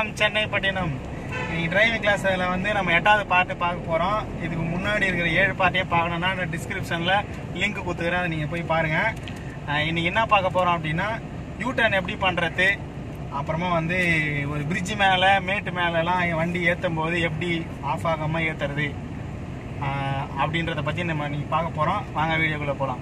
வணக்கம் சென்னை பட்டினம் இன்னைக்கு டிரைவிங் கிளாஸில் வந்து நம்ம எட்டாவது பாட்டு பார்க்க போகிறோம் இதுக்கு முன்னாடி இருக்கிற ஏழு பாட்டையே பார்க்கணும்னா நான் டிஸ்கிரிப்ஷனில் லிங்க் கொடுத்துக்கிறேன் அதை நீங்கள் போய் பாருங்கள் அஹ் இன்னைக்கு என்ன பார்க்க போகிறோம் அப்படின்னா யூ டர்ன் எப்படி பண்ணுறது அப்புறமா வந்து ஒரு பிரிட்ஜ் மேலே மேட்டு மேலெலாம் வண்டி ஏற்றும் போது எப்படி ஆஃப் ஆகாமல் ஏற்றுறது அப்படின்றத பற்றி நம்ம நீ பார்க்க போகிறோம் வாங்க வீடியோக்குள்ளே போகலாம்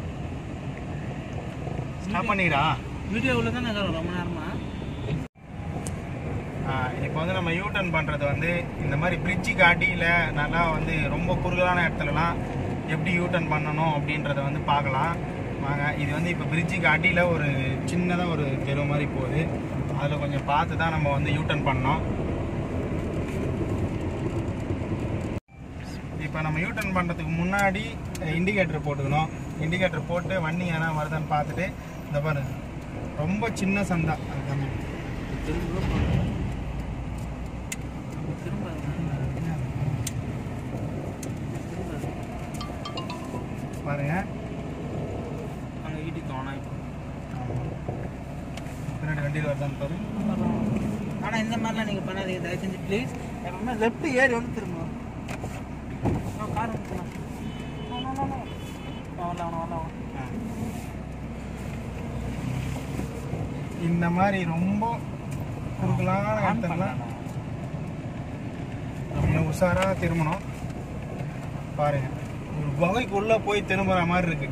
ஸ்டாப் பண்ணிடா வீடியோவில் தான் நகரம் ரொம்ப நேரமா இப்போ வந்து நம்ம யூ டர்ன் பண்ணுறது வந்து இந்த மாதிரி பிரிட்ஜுக்கு அடியில் நல்லா வந்து ரொம்ப குறுகலான இடத்துலலாம் எப்படி யூ டர்ன் பண்ணணும் அப்படின்றத வந்து பார்க்கலாம் வாங்க இது வந்து இப்போ பிரிட்ஜுக்கு அடியில் ஒரு சின்னதாக ஒரு தெரு மாதிரி போகுது அதில் கொஞ்சம் பார்த்து தான் நம்ம வந்து யூ டர்ன் பண்ணோம் இப்போ நம்ம யூ டர்ன் பண்ணுறதுக்கு முன்னாடி இண்டிகேட்டர் போட்டுக்கணும் இண்டிகேட்டர் போட்டு வண்டி ஏன்னா வருதான்னு பார்த்துட்டு இந்த பாருங்க ரொம்ப சின்ன சந்தா அது கம்மி. திரும்ப போகணும். திரும்ப பாருங்க அங்கே வீட்டுக்கு ஆனா பின்னாடி வண்டியில் வருதான்னு பாரு ஆனால் இந்த மாதிரிலாம் நீங்கள் பண்ணாதீங்க தயவு செஞ்சு ப்ளீஸ் எப்பவுமே லெஃப்ட் ஏறி வந்து திரும்ப கார் வந்து வரல அவனை வரல அவன் இந்த மாதிரி ரொம்ப குறுகலான இடத்துலலாம் கொஞ்சம் உஷாரா திரும்பணும் பாருங்க ஒரு வகைக்குள்ள போய் திரும்புற மாதிரி இருக்கு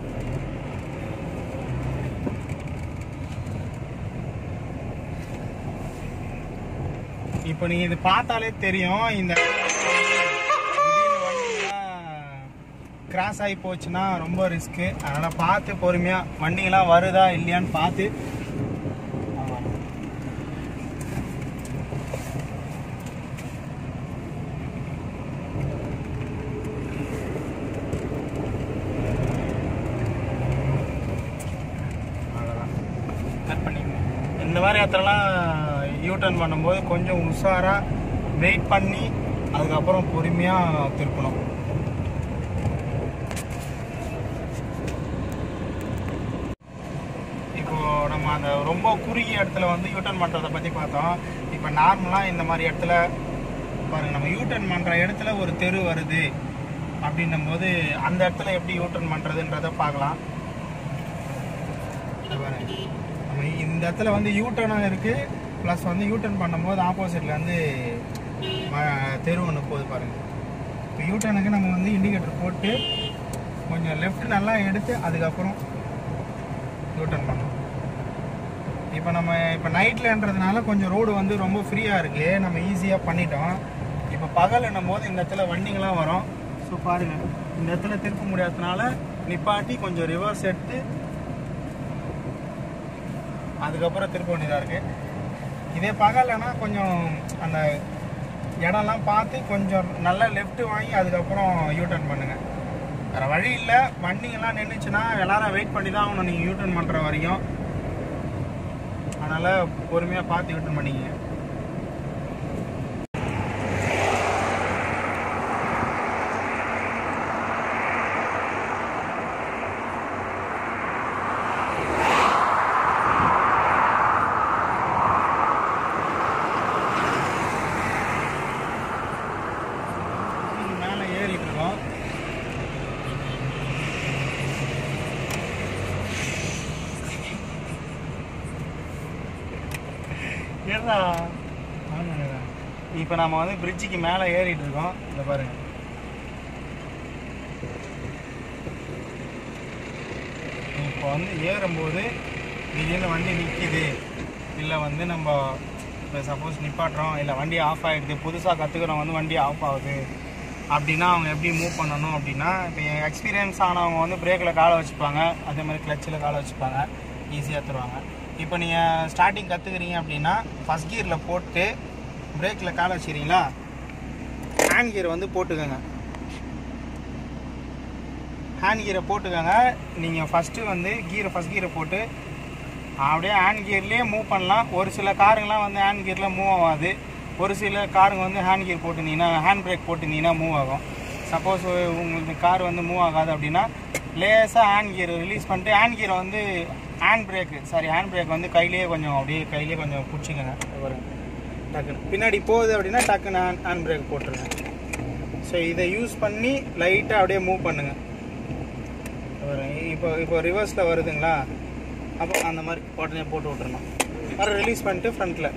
இப்போ நீங்க இது பார்த்தாலே தெரியும் இந்த கிராஸ் ஆகி போச்சுன்னா ரொம்ப ரிஸ்க்கு அதனால பார்த்து பொறுமையா வண்டிங்கெல்லாம் வருதா இல்லையான்னு பார்த்து ஆமா. அவ்வளவுதான். கட் பண்ணிக்கணும் இந்த மாதிரி இடத்துலலாம் யூ டர்ன் பண்ணும்போது கொஞ்சம் உஷாராக வெயிட் பண்ணி அதுக்கப்புறம் பொறுமையாக திருப்பணும் இப்போ நம்ம அந்த ரொம்ப குறுகிய இடத்துல வந்து யூ டர்ன் பண்ணுறதை பற்றி பார்த்தோம் இப்போ நார்மலாக இந்த மாதிரி இடத்துல பாருங்க நம்ம யூ டர்ன் பண்ணுற இடத்துல ஒரு தெரு வருது அப்படின்னும் போது அந்த இடத்துல எப்படி யூ டர்ன் பண்ணுறதுன்றதை பார்க்கலாம் இங்க பாருங்க. நம்ம இந்த இடத்துல வந்து யூ டர்னும் இருக்கு ப்ளஸ் வந்து யூ டர்ன் பண்ணும்போது ஆப்போசிட்ல வந்து ம- தெரு ஒன்று போகுது பாருங்க இப்போ யூ டர்னுக்கு நம்ம வந்து இண்டிகேட்டர் போட்டு கொஞ்சம் லெஃப்ட் நல்லா எடுத்து அதுக்கப்புறம் யூ டர்ன் பண்ணணும் இப்போ நம்ம இப்போ நைட்லன்றதுனால கொஞ்சம் ரோடு வந்து ரொம்ப ஃப்ரீயாக இருக்கு நம்ம ஈஸியாக பண்ணிட்டோம் இப்போ பகல்னும் போது இந்த இடத்துல வண்டிங்கெல்லாம் வரும் ஸோ பாருங்க இந்த இடத்துல திருப்ப முடியாததுனால நிப்பாட்டி கொஞ்சம் ரிவர்ஸ் எடுத்து அதுக்கப்புறம் திருப்ப வேண்டியதாக இருக்கு இதே பகல்லனா கொஞ்சம் அந்த இடம்லாம் பார்த்து கொஞ்சம் நல்லா லெஃப்ட் வாங்கி அதுக்கப்புறம் யூ டர்ன் பண்ணுங்க வேற வழி இல்லை வண்டிங்கெல்லாம் நின்றுச்சுன்னா எல்லாரும் வெயிட் பண்ணி தான் ஆகணும் நீங்கள் யூ டர்ன் பண்ணுற வரையும் அதனால பொறுமையாக பார்த்து யூ டர்ன் பண்ணிக்கங்க இது மேலே ஏறிட்டு இருக்கோம் ஏறா இப்போ நம்ம வந்து பிரிட்ஜுக்கு மேலே ஏறிட்டு இருக்கோம் இந்த பாருங்க இப்போ வந்து ஏறும்போது திடீர்னு வண்டி நிற்கிது இல்லை வந்து நம்ம இப்போ சப்போஸ் நிப்பாட்டுறோம் இல்லை வண்டி ஆஃப் ஆகிடுது புதுசாக கற்றுக்கிறவங்க வந்து வண்டி ஆஃப் ஆகுது அப்படின்னா அவங்க எப்படி மூவ் பண்ணணும் அப்படின்னா இப்போ எக்ஸ்பீரியன்ஸ் ஆனவங்க வந்து பிரேக்கில் காலை வச்சுப்பாங்க அதே மாதிரி கிளச்சில் காலை வச்சுப்பாங்க ஈஸியாக தருவாங்க இப்போ நீங்கள் ஸ்டார்டிங் கற்றுக்குறீங்க அப்படின்னா ஃபஸ்ட் கியரில் போட்டு பிரேக்கில் காலை வச்சுக்கிறீங்களா ஹேண்ட் கியர் வந்து போட்டுக்கோங்க ஹேண்ட் கியரை போட்டுக்கோங்க நீங்கள் ஃபஸ்ட்டு வந்து கீரை ஃபஸ்ட் கீரை போட்டு அப்படியே ஹேண்ட் கியர்லேயே மூவ் பண்ணலாம் ஒரு சில காருங்கெலாம் வந்து ஹேண்ட் கியரில் மூவ் ஆகாது ஒரு சில காருங்க வந்து ஹேண்ட் கியர் போட்டுருந்தீங்கன்னா ஹேண்ட் பிரேக் போட்டுருந்தீங்கன்னா மூவ் ஆகும் சப்போஸ் உங்களுக்கு கார் வந்து மூவ் ஆகாது அப்படின்னா லேசாக ஹேண்ட் கியர் ரிலீஸ் பண்ணிட்டு ஹேண்ட் கியரை வந்து hand brake sorry hand brake வந்து கையிலேயே கொஞ்சம் அப்படியே கையிலேயே கொஞ்சம் பிடிச்சிக்கோங்க பாருங்க டக்குன்னு பின்னாடி போகுது அப்படின்னா டக்குன்னு ஹேண்ட் ஹேண்ட் பிரேக் போட்டுருங்க ஸோ இதை யூஸ் பண்ணி லைட்டாக அப்படியே மூவ் பண்ணுங்க பாருங்க, இப்போ இப்போ ரிவர்ஸில் வருதுங்களா அப்போ அந்த மாதிரி உடனே போட்டு விட்டுறணும் மறு ரிலீஸ் பண்ணிட்டு ஃப்ரண்ட்டில்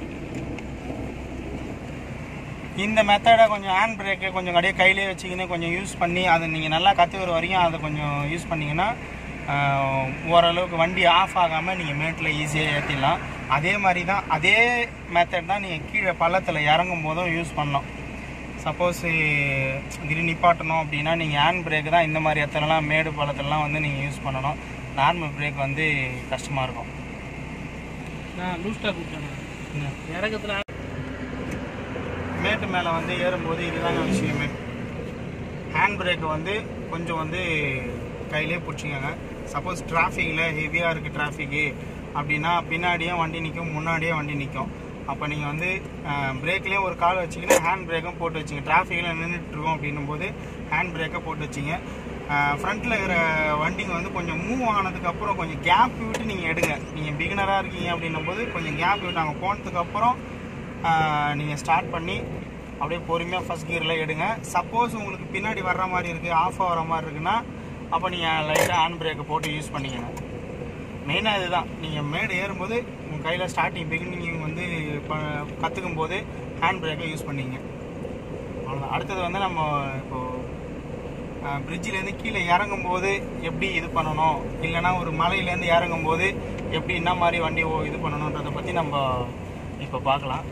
இந்த மெத்தடை கொஞ்சம் ஹேண்ட் பிரேக்கை கொஞ்சம் அப்படியே கையிலே வச்சுக்கின்னு கொஞ்சம் யூஸ் பண்ணி அதை நீங்கள் நல்லா கற்றுக்கிற வரைக்கும் அதை கொஞ்சம் யூஸ் பண்ணிங்கன்னா ஆஹ், ஓரளவுக்கு வண்டி ஆஃப் ஆகாமல் நீங்கள் மேட்டில் ஈஸியாக ஏற்றிடலாம் அதே மாதிரி தான் அதே மெத்தட் தான் நீங்கள் கீழே பள்ளத்தில் இறங்கும் போதும் யூஸ் பண்ணணும் சப்போஸ் திடீர்னு நிப்பாட்டணும் அப்படின்னா நீங்கள் ஹேண்ட் பிரேக் தான் இந்த மாதிரி இடத்துலலாம் மேடு பள்ளத்துலலாம் வந்து நீங்கள் யூஸ் பண்ணணும் நார்மல் பிரேக் வந்து கஷ்டமாக இருக்கும் நான் லூஸ்டாக கூப்பிட்டேன் இறக்கத்தில் மேட்டு மேலே வந்து ஏறும்போது இதுதாங்க விஷயமே ஹேண்ட் பிரேக்கை வந்து கொஞ்சம் வந்து கையிலே பிடிச்சிக்கோங்க சப்போஸ் டிராஃபிக்கில் ஹெவியாக இருக்குது டிராஃபிக்கு அப்படின்னா பின்னாடியே வண்டி நிற்கும் முன்னாடியே வண்டி நிற்கும் அப்போ நீங்கள் வந்து பிரேக்லேயே ஒரு கால் வச்சிங்கன்னா ஹேண்ட் பிரேக்கும் போட்டு வச்சிங்க டிராஃபிக்கில் நின்றுட்டுருக்கோம் அப்படின்னும் போது ஹேண்ட் பிரேக்கை போட்டு வச்சிங்க ஃப்ரண்ட்டில் இருக்கிற வண்டிங்க வந்து கொஞ்சம் மூவ் ஆனதுக்கப்புறம் கொஞ்சம் கேப் விட்டு நீங்கள் எடுங்க நீங்கள் பிகினராக இருக்கீங்க அப்படின்னும் போது கொஞ்சம் கேப் விட்டு அங்கே போனதுக்கப்புறம் நீங்கள் ஸ்டார்ட் பண்ணி அப்படியே பொறுமையாக ஃபஸ்ட் கியரில் எடுங்க சப்போஸ் உங்களுக்கு பின்னாடி வர்ற மாதிரி இருக்குது ஆஃப் ஆகிற மாதிரி இருக்குன்னா அப்போ நீங்கள் லைட்டாக ஹேண்ட் பிரேக்கை போட்டு யூஸ் பண்ணிக்கங்க மெயினாக இதுதான் நீங்கள் மேடு ஏறும்போது உங்கள் கையில் ஸ்டார்டிங் பிகினிங் வந்து கற்றுக்கும் போது ஹேண்ட் பிரேக்கை யூஸ் பண்ணிங்க அவ்வளோதான் அடுத்தது வந்து நம்ம இப்போது பிரிட்ஜிலேருந்து கீழே இறங்கும்போது எப்படி இது பண்ணணும் இல்லைன்னா ஒரு மலையிலேருந்து இறங்கும்போது எப்படி என்ன மாதிரி வண்டி ஓ- இது பண்ணணுன்றதை பற்றி நம்ம இப்போ பார்க்கலாம்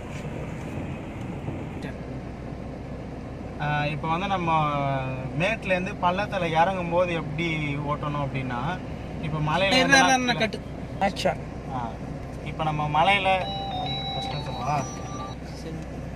இப்போ வந்து நம்ம மேட்லேருந்து பள்ளத்தில் இறங்கும்போது எப்படி ஓட்டணும் அப்படின்னா இப்போ மலையில கட்டு ஆச்சா இப்போ நம்ம மலையில் ஃபஸ்ட்டு சொல்லவா சரி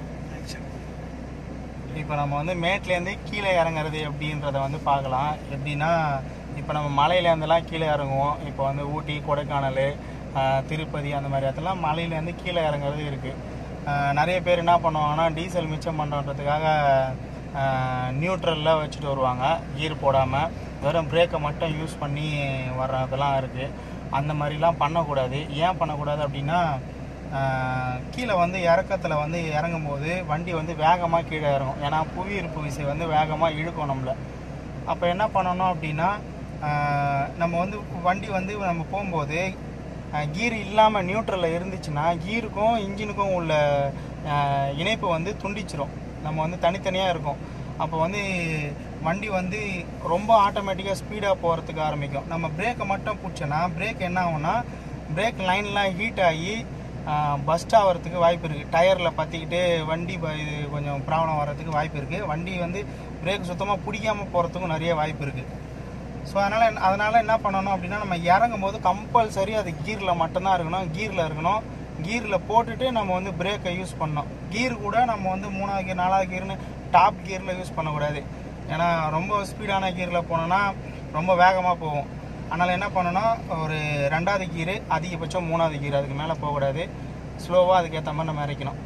இப்போ நம்ம வந்து மேட்லேருந்து கீழே இறங்குறது எப்படின்றத வந்து பார்க்கலாம் எப்படின்னா இப்போ நம்ம மலையிலேருந்துலாம் கீழே இறங்குவோம் இப்போ வந்து ஊட்டி கொடைக்கானல் ஆஹ், திருப்பதி அந்த மாதிரி இடத்துலாம் மலையிலேருந்து கீழே இறங்குறது இருக்குது நிறைய பேர் என்ன பண்ணுவாங்கன்னா டீசல் மிச்சம் பண்ணுறதுக்காக நியூட்ரலில் வச்சுட்டு வருவாங்க கீர் போடாமல் வெறும் பிரேக்கை மட்டும் யூஸ் பண்ணி வர்றதெல்லாம் இருக்குது அந்த மாதிரிலாம் பண்ணக்கூடாது ஏன் பண்ணக்கூடாது அப்படின்னா ஆஹ் கீழே வந்து இறக்கத்தில் வந்து இறங்கும்போது வண்டி வந்து வேகமாக கீழே இறங்கும் ஏன்னா புவியீர்ப்பு விசை வந்து வேகமாக இழுக்கும் நம்மள அப்போ என்ன பண்ணணும் அப்படின்னா ஆஹ் நம்ம வந்து வண்டி வந்து நம்ம போகும்போது கீர் இல்லாமல் நியூட்ரலில் இருந்துச்சுன்னா கீருக்கும் இன்ஜினுக்கும் உள்ள ஆஹ் இணைப்பு வந்து துண்டிச்சிரும் நம்ம வந்து தனித்தனியாக இருக்கும் அப்போ வந்து வண்டி வந்து ரொம்ப ஆட்டோமேட்டிக்காக ஸ்பீடாக போகிறதுக்கு ஆரம்பிக்கும் நம்ம பிரேக்கை மட்டும் பிடிச்சோன்னா பிரேக் என்ன ஆகும்னா பிரேக் லைன்லாம் ஹீட் ஆகி பஸ்ட் ஆகிறதுக்கு வாய்ப்பு இருக்குது டயரில் பற்றிக்கிட்டு வண்டி ப- இது கொஞ்சம் ப்ராப்ளம் வர்றதுக்கு வாய்ப்பு இருக்குது வண்டி வந்து பிரேக் சுத்தமாக பிடிக்காம போகிறதுக்கும் நிறைய வாய்ப்பு இருக்குது ஸோ அதனால் அதனால் என்ன பண்ணணும் அப்படின்னா நம்ம இறங்கும் போது கம்பல்சரி அது கீரில் மட்டும்தான் இருக்கணும் கீரில் இருக்கணும் கீரில் போட்டுட்டு நம்ம வந்து பிரேக்கை யூஸ் பண்ணணும் கீர் கூட நம்ம வந்து மூணாவது கீர் நாலாவது கீர்னு டாப் கியரில் யூஸ் பண்ணக்கூடாது ஏன்னா ரொம்ப ஸ்பீடான கீரில் போனோன்னா ரொம்ப வேகமாக போகும் அதனால் என்ன பண்ணணும் ஒரு ரெண்டாவது கீரு அதிகபட்சம் மூணாவது கீர் அதுக்கு மேலே போகக்கூடாது ஸ்லோவாக அதுக்கேற்ற மாதிரி நம்ம இறக்கணும்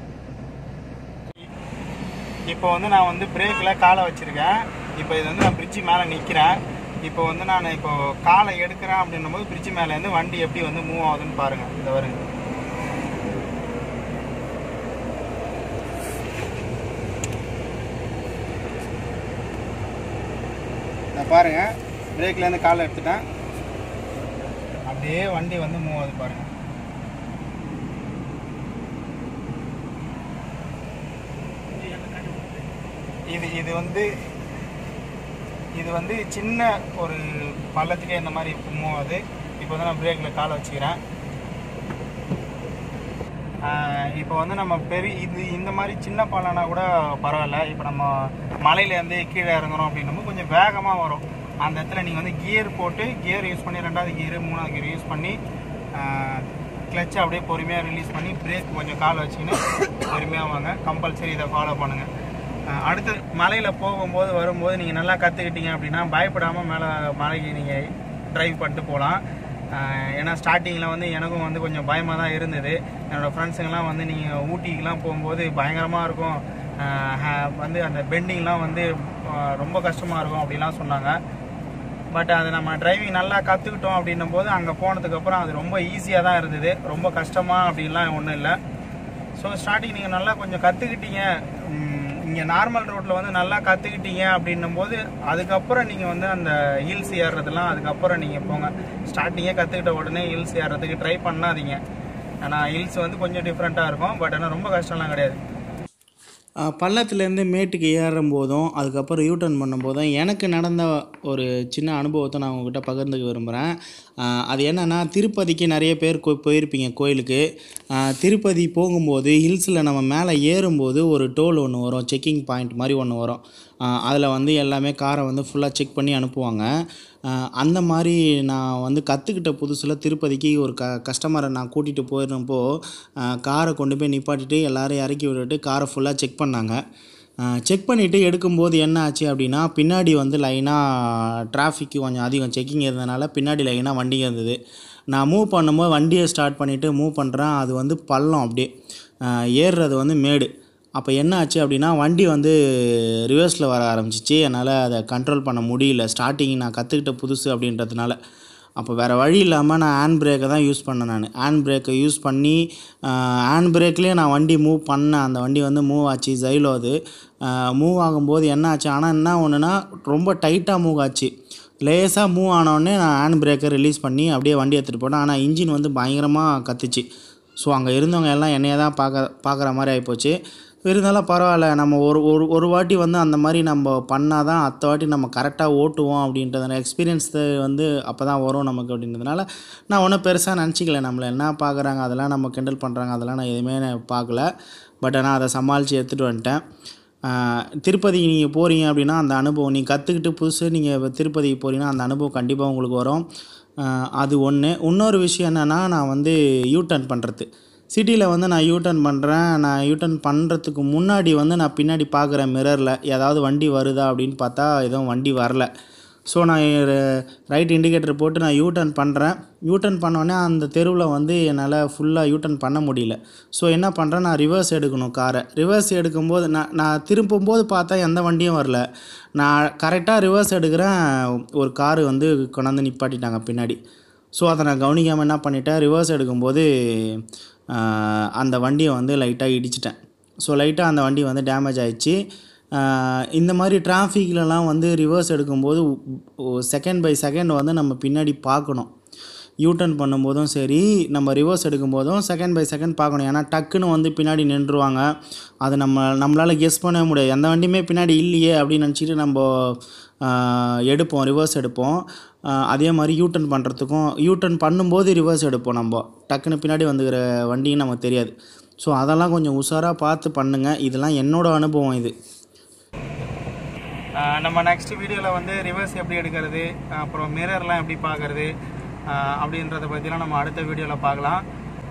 இப்போ வந்து நான் வந்து பிரேக்கில் காலை வச்சுருக்கேன் இப்போ இது வந்து நான் பிரிட்ஜு மேலே நிற்கிறேன் இப்போ வந்து நான் இப்போ காலை எடுக்கிறேன் அப்படின்னும் போது பிரிட்ஜு மேலேருந்து வண்டி எப்படி வந்து மூவ் ஆகுதுன்னு பாருங்கள் இந்த வருங்க இதை பாருங்க பிரேக்லேருந்து காலை எடுத்துட்டேன் அப்படியே வண்டி வந்து மூவ் ஆகுது பாருங்க இது இது வந்து இது வந்து சின்ன ஒரு பள்ளத்துக்கே இந்த மாதிரி மூவ் ஆகுது இப்போ வந்து நான் பிரேக்கில் காலை வச்சுக்கிறேன் ஆஹ் இப்போ வந்து நம்ம பெரிய இது இந்த மாதிரி சின்ன பள்ளம்னா கூட பரவாயில்ல இப்போ நம்ம மலையிலேருந்து கீழே இறங்குறோம் அப்படின்னும் கொஞ்சம் வேகமாக வரும் அந்த இடத்துல நீங்கள் வந்து கியர் போட்டு கியர் யூஸ் பண்ணி ரெண்டாவது கியர் மூணாவது கியர் யூஸ் பண்ணி கிளச்சை அப்படியே பொறுமையாக ரிலீஸ் பண்ணி பிரேக் கொஞ்சம் கால் வச்சுக்கின்னு பொறுமையாக வாங்க கம்பல்சரி இதை ஃபாலோ பண்ணுங்கள் அடுத்து மலையில் போகும்போது வரும்போது நீங்கள் நல்லா கற்றுக்கிட்டீங்க அப்படின்னா பயப்படாமல் மேலே மலைக்கு நீங்கள் ட்ரைவ் பண்ணிட்டு போகலாம் ஆஹ் ஏன்னா ஸ்டார்டிங்கில் வந்து எனக்கும் வந்து கொஞ்சம் பயமாக தான் இருந்தது என்னோடய ஃப்ரெண்ட்ஸுங்கெல்லாம் வந்து நீங்கள் ஊட்டிக்கெலாம் போகும்போது பயங்கரமாக இருக்கும் ஆஹ் ஹ- வந்து அந்த பெண்டிங்லாம் வந்து ஆஹ் ரொம்ப கஷ்டமாக இருக்கும் அப்படிலாம் சொன்னாங்க பட் அது நம்ம டிரைவிங் நல்லா கற்றுக்கிட்டோம் அப்படின்னும் போது அங்கே போனதுக்கப்புறம் அது ரொம்ப ஈஸியாக தான் இருந்தது ரொம்ப கஷ்டமாக அப்படின்லாம் ஒன்றும் இல்லை ஸோ ஸ்டார்டிங் நீங்கள் நல்லா கொஞ்சம் கற்றுக்கிட்டீங்க இங்கே நார்மல் ரோட்டில் வந்து நல்லா கற்றுக்கிட்டீங்க அப்படின்னும் போது அதுக்கப்புறம் நீங்கள் வந்து அந்த ஹில்ஸ் ஏறுறதுலாம் அதுக்கப்புறம் நீங்கள் போங்க ஸ்டார்டிங்கே கற்றுக்கிட்ட உடனே ஹில்ஸ் ஏறுறதுக்கு ட்ரை பண்ணாதீங்க ஆனால் ஹில்ஸ் வந்து கொஞ்சம் டிஃப்ரெண்ட்டாக இருக்கும் பட் ஆனால் ரொம்ப கஷ்டம்லாம் கிடையாது பள்ளத்துலேருந்து மேட்டுக்கு ஏறும் போதும் அதுக்கப்புறம் யூட்டர்ன் பண்ணும்போதும் எனக்கு நடந்த ஒரு சின்ன அனுபவத்தை நான் உங்ககிட்ட பகிர்ந்துக்க விரும்புகிறேன் அது என்னென்னா திருப்பதிக்கு நிறைய பேர் கோ போயிருப்பீங்க கோயிலுக்கு ஆஹ் திருப்பதி போகும்போது ஹில்ஸில் நம்ம மேலே ஏறும்போது ஒரு டோல் ஒன்று வரும் செக்கிங் பாயிண்ட் மாதிரி ஒன்று வரும் அதில் வந்து எல்லாமே காரை வந்து ஃபுல்லாக செக் பண்ணி அனுப்புவாங்க ஆஹ் அந்த மாதிரி நான் வந்து கற்றுக்கிட்ட புதுசில் திருப்பதிக்கு ஒரு க கஸ்டமரை நான் கூட்டிகிட்டு போயிருந்தப்போ காரை கொண்டு போய் நிப்பாட்டிட்டு எல்லாரும் இறக்கி விட்டுட்டு காரை ஃபுல்லாக செக் பண்ணாங்க செக் பண்ணிவிட்டு எடுக்கும்போது என்ன ஆச்சு அப்படின்னா பின்னாடி வந்து லைனாக டிராஃபிக்கு கொஞ்சம் அதிகம் செக்கிங் இருந்தனால பின்னாடி லைனாக வண்டிங்க இருந்தது நான் மூவ் பண்ணும்போது வண்டியை ஸ்டார்ட் பண்ணிவிட்டு மூவ் பண்ணுறேன் அது வந்து பள்ளம் அப்படியே ஆஹ் ஏறுறது வந்து மேடு அப்போ என்ன ஆச்சு அப்படின்னா வண்டி வந்து ரிவர்ஸில் வர ஆரம்பிச்சிச்சு என்னால் அதை கண்ட்ரோல் பண்ண முடியல ஸ்டார்டிங் நான் கற்றுக்கிட்ட புதுசு அப்படின்றதுனால அப்போ வேறு வழி இல்லாமல் நான் ஹேண்ட் பிரேக்கை தான் யூஸ் பண்ணேன் நான் ஹேண்ட் பிரேக்கை யூஸ் பண்ணி ஹேண்ட் பிரேக்லேயே நான் வண்டி மூவ் பண்ணேன் அந்த வண்டி வந்து மூவ் ஆச்சு ஜைலோ அது மூவ் ஆகும்போது என்ன ஆச்சு ஆனால் என்ன ஒன்றுனா ரொம்ப டைட்டாக மூவ் ஆச்சு லேசாக மூவ் ஆனோடனே நான் ஹேண்ட் பிரேக்கை ரிலீஸ் பண்ணி அப்படியே வண்டி எடுத்துகிட்டு போனேன் ஆனால் இன்ஜின் வந்து பயங்கரமாக கத்துச்சு ஸோ அங்கே இருந்தவங்க எல்லாம் என்னைய தான் பார்க்க பார்க்குற மாதிரி ஆகிப்போச்சு இருந்தாலும் பரவாயில்ல நம்ம ஒரு ஒரு ஒரு வாட்டி வந்து அந்த மாதிரி நம்ம பண்ணால் தான் அத்த வாட்டி நம்ம கரெக்டாக ஓட்டுவோம் அப்படின்றத எக்ஸ்பீரியன்ஸ் வந்து அப்போ தான் வரும் நமக்கு அப்படின்றதுனால நான் ஒன்றும் பெருசாக நினச்சிக்கல நம்மளை என்ன பார்க்குறாங்க அதெல்லாம் நம்ம கிண்டல் பண்ணுறாங்க அதெல்லாம் நான் எதுவுமே நான் பார்க்கல பட் ஆனால் அதை சமாளித்து எடுத்துகிட்டு வந்துட்டேன் ஆஹ் திருப்பதி நீங்கள் போகிறீங்க அப்படின்னா அந்த அனுபவம் நீங்கள் கற்றுக்கிட்டு புதுசு நீங்கள் திருப்பதிக்கு போகிறீங்கன்னா அந்த அனுபவம் கண்டிப்பாக உங்களுக்கு வரும் ஆஹ் அது ஒன்று இன்னொரு விஷயம் என்னென்னா நான் வந்து யூ டர்ன் பண்ணுறது சிட்டியில் வந்து நான் யூ டர்ன் பண்ணுறேன் நான் யூ டர்ன் பண்ணுறதுக்கு முன்னாடி வந்து நான் பின்னாடி பார்க்குறேன் மிரரில் ஏதாவது வண்டி வருதா அப்படின்னு பார்த்தா எதுவும் வண்டி வரல ஸோ நான் ரைட் இண்டிகேட்டர் போட்டு நான் யூ டர்ன் பண்ணுறேன் யூ டர்ன் பண்ணோடனே அந்த தெருவில் வந்து என்னால் ஃபுல்லாக யூ டர்ன் பண்ண முடியல ஸோ என்ன பண்ணுறேன் நான் ரிவர்ஸ் எடுக்கணும் காரை ரிவர்ஸ் எடுக்கும்போது நான் நான் திரும்பும்போது பார்த்தா எந்த வண்டியும் வரல நான் கரெக்டாக ரிவர்ஸ் எடுக்கிறேன் ஒரு காரு வந்து கொண்டாந்து நிப்பாட்டிட்டாங்க பின்னாடி ஸோ அதை நான் கவனிக்காமல் என்ன பண்ணிட்டேன் ரிவர்ஸ் எடுக்கும்போது ஆஹ், அந்த வண்டியை வந்து லைட்டாக இடிச்சிட்டேன் ஸோ லைட்டாக அந்த வண்டி வந்து டேமேஜ் ஆயிடுச்சு ஆஹ், இந்த மாதிரி டிராஃபிக்லலாம் வந்து ரிவர்ஸ் எடுக்கும்போது செகண்ட் பை செகண்ட் வந்து நம்ம பின்னாடி பார்க்கணும் யூட்டர்ன் பண்ணும்போதும் சரி நம்ம ரிவர்ஸ் எடுக்கும்போதும் செகண்ட் பை செகண்ட் பார்க்கணும் ஏன்னா டக்குன்னு வந்து பின்னாடி நின்றுவாங்க அது நம்ம நம்மளால் கெஸ் பண்ணவே முடியாது எந்த வண்டியுமே பின்னாடி இல்லையே அப்படின்னு நினச்சிட்டு நம்ம ஆஹ், எடுப்போம் ரிவர்ஸ் எடுப்போம் ஆஹ், அதே மாதிரி யூட்டர்ன் பண்ணுறதுக்கும் யூட்டர்ன் பண்ணும்போது ரிவர்ஸ் எடுப்போம் நம்ம டக்குன்னு பின்னாடி வந்துக்கிற வண்டியும் நமக்கு தெரியாது ஸோ அதெல்லாம் கொஞ்சம் உஷாராக பார்த்து பண்ணுங்கள் இதெல்லாம் என்னோட அனுபவம் இது ஆஹ் நம்ம நெக்ஸ்ட் வீடியோவில் வந்து ரிவர்ஸ் எப்படி எடுக்கிறது அப்புறம் மிரர்லாம் எப்படி பார்க்கறது ஆஹ் அப்படின்றத பற்றிலாம் நம்ம அடுத்த வீடியோவில் பார்க்கலாம்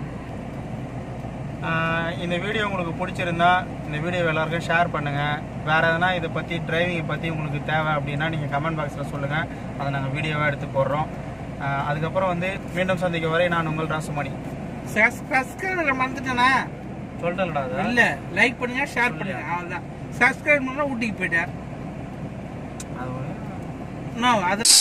ஆஹ் இந்த வீடியோ உங்களுக்கு பிடிச்சிருந்தா இந்த வீடியோ எல்லாருக்கும் ஷேர் பண்ணுங்கள் வேறு எதனா இதை பற்றி டிரைவிங்கை பற்றி உங்களுக்கு தேவை அப்படின்னா நீங்கள் கமெண்ட் பாக்ஸில் சொல்லுங்கள் அதை நாங்கள் வீடியோவாக எடுத்து போடுறோம் ஆஹ் அதுக்கப்புறம் வந்து மீண்டும் சந்திக்க வரை நான் உங்கள் ராசுமணி சப்ஸ்கிரைப் மறந்துட்டேனா சொல்லிட்டேன்டா அதை இல்ல லைக் பண்ணுங்க ஷேர் பண்ணுங்க அவ்வளவுதான் சப்ஸ்கிரைப் பண்ணா ஊட்டிக்கு போயிட்டேன் அது ஒரு- நோ அது